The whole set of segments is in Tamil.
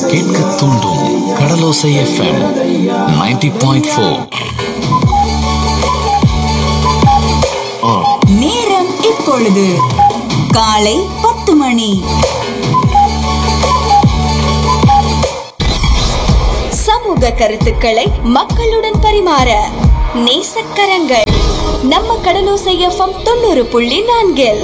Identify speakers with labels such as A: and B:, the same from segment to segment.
A: கேட்க தூண்டும் கடலோசை எஃப்எம் 90.4 பாயிண்ட் ஃபோர்
B: நேரம் இப்பொழுது காலை பத்து மணி சமூக கருத்துக்களை மக்களுடன் பரிமாற நேசக்கரங்கள் நம்ம கடலோசை எஃப்எம் தொண்ணூறு புள்ளி நான்கில்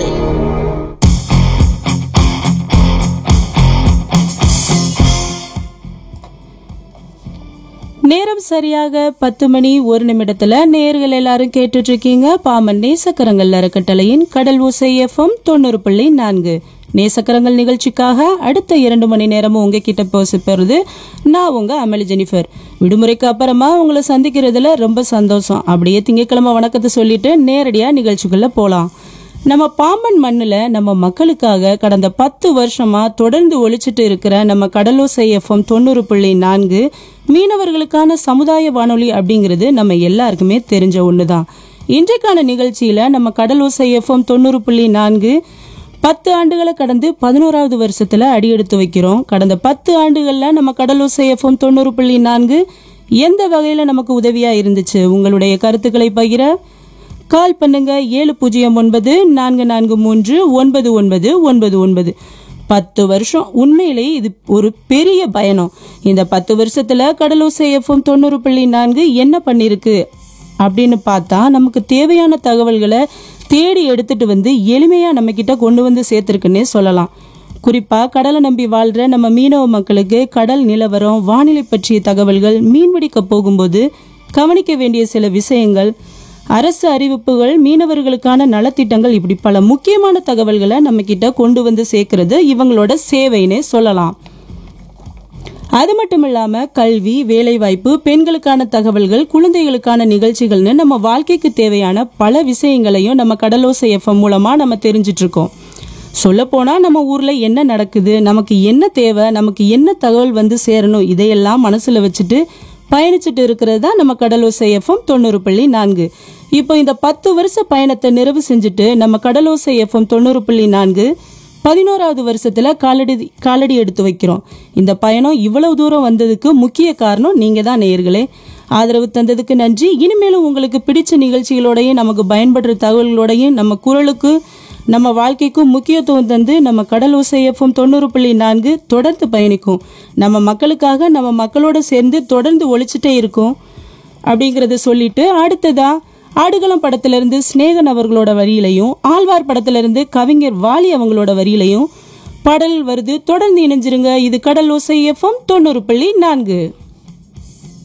C: நேரம் சரியாக பத்து மணி ஒரு நிமிடத்துல நேர்கள் எல்லாரும் கேட்டுட்டு இருக்கீங்க பாமன் நேசக்கரங்கள் அறக்கட்டளையின் கடல் ஓசை எஃப்எம் தொண்ணூறு புள்ளி நான்கு நேசக்கரங்கள் நிகழ்ச்சிக்காக அடுத்த இரண்டு மணி நேரமும் உங்ககிட்ட பேசுறது நான் உங்க அமளி ஜெனிஃபர் விடுமுறைக்கு அப்புறமா உங்களை சந்திக்கிறதுல ரொம்ப சந்தோஷம் அப்படியே திங்கட்கிழமை வணக்கத்தை சொல்லிட்டு நேரடியா நிகழ்ச்சிக்குள்ள போலாம் நம்ம பாம்பன் மண்ணில் நம்ம மக்களுக்காக கடந்த பத்து வருஷமா தொடர்ந்து ஒழிச்சிட்டு இருக்கிற நம்ம கடலோசை எஃப்எம் தொண்ணூறு புள்ளி நான்கு மீனவர்களுக்கான சமுதாய வானொலி அப்படிங்கிறது நம்ம எல்லாருக்குமே தெரிஞ்ச ஒண்ணுதான் இன்றைக்கான நிகழ்ச்சியில நம்ம கடலோசை எஃப்எம் தொண்ணூறு புள்ளி நான்கு பத்து ஆண்டுகளை கடந்து பதினோராவது வருஷத்துல அடியெடுத்து வைக்கிறோம் கடந்த பத்து ஆண்டுகள்ல நம்ம கடலோசை எஃப்எம் தொண்ணூறு புள்ளி நான்கு எந்த வகையில நமக்கு உதவியா இருந்துச்சு உங்களுடைய கருத்துக்களை பகிர கால் பண்ணுங்க ஏழு பூஜ்ஜியம் ஒன்பது நான்கு நான்கு மூன்று ஒன்பது ஒன்பது ஒன்பது ஒன்பது பத்து வருஷம் உண்மையிலேயே இது ஒரு பெரிய பயணம் இந்த பத்து வருஷத்துல கடலோசை எஃப்எம் தொண்ணூறு புள்ளி நான்கு என்ன பண்ணிருக்கு அப்படின்னு பார்த்தா நமக்கு தேவையான தகவல்களை தேடி எடுத்துட்டு வந்து எளிமையா நம்ம கிட்ட கொண்டு வந்து சேர்த்திருக்குன்னே சொல்லலாம் குறிப்பா கடலை நம்பி வாழ்ற நம்ம மீனவ மக்களுக்கு கடல் நிலவரம் வானிலை பற்றிய தகவல்கள் மீன்பிடிக்க போகும்போது கவனிக்க வேண்டிய சில விஷயங்கள் அரசு அறிவிப்புகள் மீனவர்களுக்கான நலத்திட்டங்கள் இப்படி பல முக்கியமான தகவல்களை நம்ம கிட்ட கொண்டு வந்து சேர்க்கிறது இவங்களோட சேவைன்னே சொல்லலாம் அது மட்டும் இல்லாம கல்வி வேலைவாய்ப்பு பெண்களுக்கான தகவல்கள் குழந்தைகளுக்கான நிகழ்ச்சிகள்னு நம்ம வாழ்க்கைக்கு தேவையான பல விஷயங்களையும் நம்ம கடலோசை எஃப்எம் மூலமா நம்ம தெரிஞ்சிட்டு இருக்கோம் சொல்ல போனா நம்ம ஊர்ல என்ன நடக்குது நமக்கு என்ன தேவை நமக்கு என்ன தகவல் வந்து சேரணும் இதையெல்லாம் மனசுல வச்சுட்டு பயணிச்சுட்டு இருக்கிறது தான் நம்ம கடலோசை எஃப்எம் தொண்ணூறு புள்ளி நான்கு இப்போ இந்த பத்து வருஷ பயணத்தை நிறைவு செஞ்சுட்டு நம்ம கடலோசை எஃப்எம் தொண்ணூறு புள்ளி நான்கு பதினோராவது வருஷத்துல காலடி காலடி எடுத்து வைக்கிறோம் இந்த பயணம் இவ்வளவு தூரம் வந்ததுக்கு முக்கிய காரணம் நீங்க தான் நேயர்களே ஆதரவு தந்ததுக்கு நன்றி இனிமேலும் உங்களுக்கு பிடிச்ச நிகழ்ச்சிகளோடையும் நமக்கு பயன்படுற தகவல்களோடையும் நம்ம குரலுக்கு நம்ம வாழ்க்கைக்கும் முக்கியத்துவம் தந்து நம்ம கடல் ஓசையஃபம் தொண்ணூறு புள்ளி நான்கு தொடர்ந்து பயணிக்கும் நம்ம மக்களுக்காக நம்ம மக்களோட சேர்ந்து தொடர்ந்து ஒழிச்சிட்டே இருக்கும் அப்படிங்கறத சொல்லிட்டு அடுத்ததா ஆடுகளம் படத்திலிருந்து சிநேகன் அவர்களோட வரியிலையும் ஆழ்வார் படத்திலிருந்து கவிஞர் வாலி அவங்களோட வரியிலையும் பாடல் வருது தொடர்ந்து இணைஞ்சிருங்க இது கடல் ஓசை எஃப்எம் தொண்ணூறு புள்ளி நான்கு